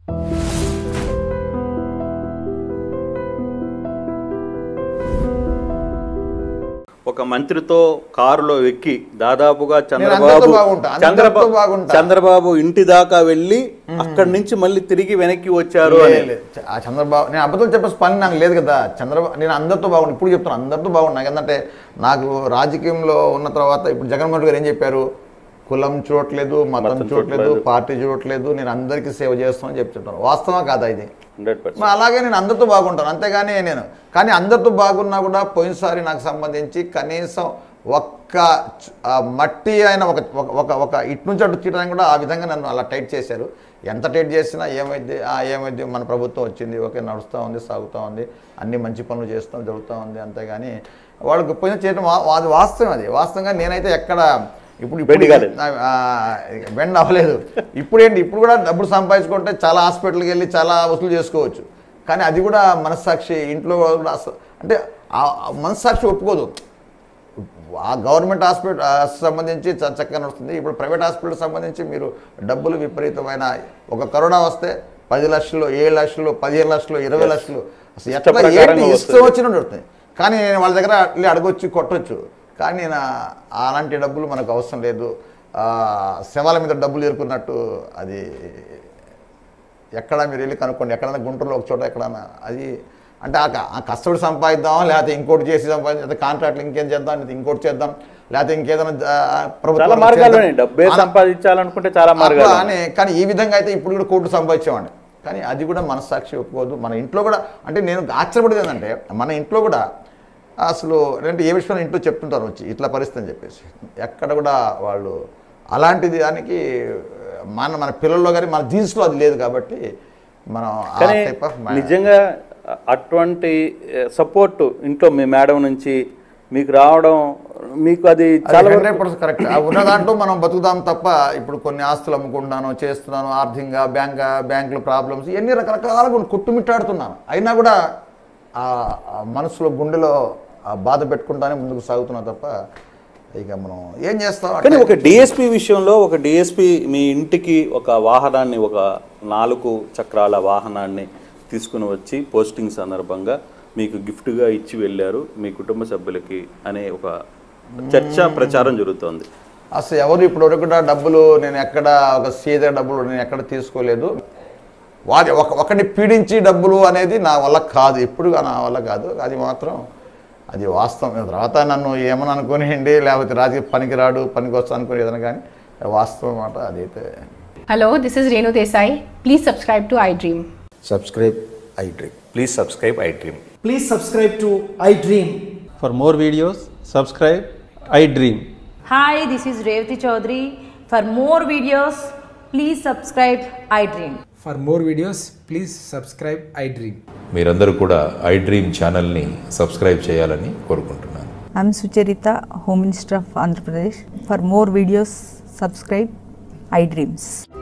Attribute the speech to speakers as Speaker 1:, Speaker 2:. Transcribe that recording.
Speaker 1: ఒక మంత్రితో కారులో ఎక్కి దాదాపుగా
Speaker 2: అందరితో
Speaker 1: చంద్రబాబు
Speaker 2: బాగుంటా, అందరితో
Speaker 1: చంద్రబాబు
Speaker 2: బాగుంటా.
Speaker 1: చంద్రబాబు ఇంటి దాకా వెళ్ళి అక్కడి నుంచి మళ్ళీ తిరిగి వెనక్కి వచ్చారు
Speaker 2: లే,
Speaker 1: అని
Speaker 2: లే. చ- ఆ చంద్రబాబు నేను అబద్ధాలు చెప్పేసి పని నాకు లేదు కదా చంద్రబాబు నేను అందరితో బాగుండు ఇప్పుడు చెప్తాను అందరితో బాగుండు నాకు ఏంటంటే నాకు రాజకీయంలో ఉన్న తర్వాత ఇప్పుడు జగన్మోహన్ గారు ఏం చెప్పారు కులం చూడట్లేదు మతం
Speaker 1: మతం
Speaker 2: చూడట్లేదు
Speaker 1: చూడట్లేదు.
Speaker 2: పార్టీ చూడట్లేదు నేను అందరికీ సేవ చేస్తామని చెప్తుంటాను వాస్తవం కాదా ఇది
Speaker 1: హండ్రెడ్ పర్సెంట్
Speaker 2: మరి అలాగే నేను అందరితో బాగుంటాను అంతేగాని నేను కానీ అందరితో బాగున్నా కూడా పోయినసారి నాకు సంబంధించి కనీసం ఒక్క చ- ఆ మట్టి అయిన ఒక ఒక- ఒక ఒక ఇటు నుంచి అటు తీయడానికి కూడా ఆ విధంగా నన్ను అలా టైట్ చేశారు ఎంత టైట్ చేసినా ఏమైంది ఆ ఏమైంది మన ప్రభుత్వం వచ్చింది ఓకే నడుస్తూ ఉంది సాగుతూ ఉంది అన్ని మంచి పనులు చేస్తాం జరుగుతూ ఉంది అంతేగాని వాళ్ళకి పోయిన చేయడం వా- అది వాస్తవం అది వాస్తవంగా నేనైతే ఎక్కడ ఇప్పుడు
Speaker 1: బెండ్ కాలేదు.
Speaker 2: ఇప్పుడు బెండ్ అవ్వలేదు ఇప్పుడు ఏంటి ఇప్పుడు కూడా డబ్బులు సంపాదించుకుంటే చాలా హాస్పిటల్కి వెళ్ళి చాలా వసూలు చేసుకోవచ్చు కానీ అది కూడా మనస్సాక్షి ఇంట్లో కూడా అస- అంటే ఆ ఆ మనస్సాక్షి ఒప్పుకోదు ఆ గవర్నమెంట్ హాస్పిటల్ సంబంధించి చ- చక్కగా నడుస్తుంది ఇప్పుడు ప్రైవేట్ హాస్పిటల్ సంబంధించి మీరు డబ్బులు విపరీతమైన ఒక కరోనా వస్తే పది లక్షలు ఏడు లక్షలు పదిహేను లక్షలు ఇరవై లక్షలు అసలు ఎట్లా
Speaker 1: ఇష్టప్రకారంగా
Speaker 2: ఏంటి
Speaker 1: వస్తుంది.
Speaker 2: ఇష్టం వచ్చినట్టు వస్తుంది కానీ నేను వాళ్ళ దగ్గర వెళ్ళి అడగొచ్చు కొట్టొచ్చు కానీ నేను ఆ- అలాంటి డబ్బులు మనకు అవసరం లేదు ఆ, శవాల మీద డబ్బులు ఎరుకున్నట్టు అది ఎక్కడ మీరు వెళ్ళి కనుక్కోండి ఎక్కడైనా గుంటూరులో ఒక చోట ఎక్కడైనా అది అంటే ఆ క- ఆ కష్టపడి సంపాదిద్దాం లేకపోతే ఇంకోటి చేసి సంపాదించి లేకపోతే కాంట్రాక్ట్లు ఇంకేం చేద్దాం లేకపోతే ఇంకోటి చేద్దాం లేకపోతే ఇంకేదైనా ఆ, ప్రభుత్వం
Speaker 1: చాలా మార్గాలు ఉన్నాయి డబ్బే సంపాదించాలనుకుంటే చాలా మార్గాలు
Speaker 2: అట్లా
Speaker 1: ఉన్నాయి.
Speaker 2: అని కానీ ఈ విధంగా అయితే ఇప్పుడు కూడా కోట్లు సంపాదించేవాడిని కానీ అది కూడా మనస్సాక్షి ఒప్పుకోదు మన ఇంట్లో కూడా అంటే నేను ఆశ్చర్యపడేది ఏంటంటే మన ఇంట్లో కూడా అసలు అంటే ఏ విషయంలో ఇంట్లో చెప్తుంటారు వచ్చి ఇట్లా పరిస్థితి అని చెప్పేసి ఎక్కడ కూడా వాళ్ళు అలాంటిది దానికి మన మన పిల్లల్లో కానీ మన జీన్స్లో అది లేదు కాబట్టి మనం ఆ
Speaker 1: కానీ
Speaker 2: type of ma-
Speaker 1: నిజంగా అటువంటి సపోర్ట్ ఇంట్లో మీ మేడం నుంచి మీకు రావడం మీకు అది చాలా వరకు-
Speaker 2: హండ్రెడ్ పర్సెంట్ కరెక్ట్ ఉన్న దాంట్లో మనం బతుకుదాం తప్ప ఇప్పుడు కొన్ని ఆస్తులు అమ్ముకుంటున్నాను చేస్తున్నాను ఆర్థికంగా బ్యాంక్ బ్యాంకుల ప్రాబ్లమ్స్ ఇవన్నీ రకరకాలుగా కొన్ని కొట్టుమిట్టాడుతున్నాను అయినా కూడా ఆ ఆ మనసులో గుండెలో ఆ బాధ పెట్టుకుంటానే ముందుకు సాగుతున్నా తప్ప ఇక మనం ఏం చేస్తాం
Speaker 1: కానీ
Speaker 2: అట్లా-
Speaker 1: ఒక డిఎస్పి విషయంలో ఒక డిఎస్పి మీ ఇంటికి ఒక వాహనాన్ని ఒక నాలుగు చక్రాల వాహనాన్ని తీసుకుని వచ్చి పోస్టింగ్ సందర్భంగా మీకు గిఫ్ట్గా ఇచ్చి వెళ్ళారు మీ కుటుంబ సభ్యులకి అనే ఒక చర్చ ప్రచారం జరుగుతోంది
Speaker 2: అసలు ఎవరు ఇప్పటివరకు కూడా డబ్బులు నేను ఎక్కడ ఒక సీద డబ్బులు నేను ఎక్కడ తీసుకోలేదు వారి ఒక ఒకరిని పీడించి డబ్బులు అనేది నా వల్ల కాదు ఎప్పుడు నా వల్ల కాదు అది మాత్రం అది వాస్తవం తర్వాత నన్ను ఏమని అనుకునేయండి లేకపోతే రాజకీయ పనికిరాడు పనికి వస్తా అనుకుని ఏదైనా కానీ వాస్తవం మాట అదైతే
Speaker 3: Hello, this is Renu Desai. Please subscribe to iDream.
Speaker 2: Subscribe iDream
Speaker 4: Please subscribe iDream.
Speaker 5: Please subscribe to iDream.
Speaker 6: For more videos, subscribe I Dream.
Speaker 7: Hi, this is Revati Chaudhary. For more videos, please subscribe iDream.
Speaker 5: For more videos, please subscribe iDream.
Speaker 4: మీరందరూ కూడా iDream ఛానల్ని subscribe చేయాలని కోరుకుంటున్నాను
Speaker 8: I'm Sucharita, Home Minister of Andhra Pradesh. For more videos, subscribe iDreams.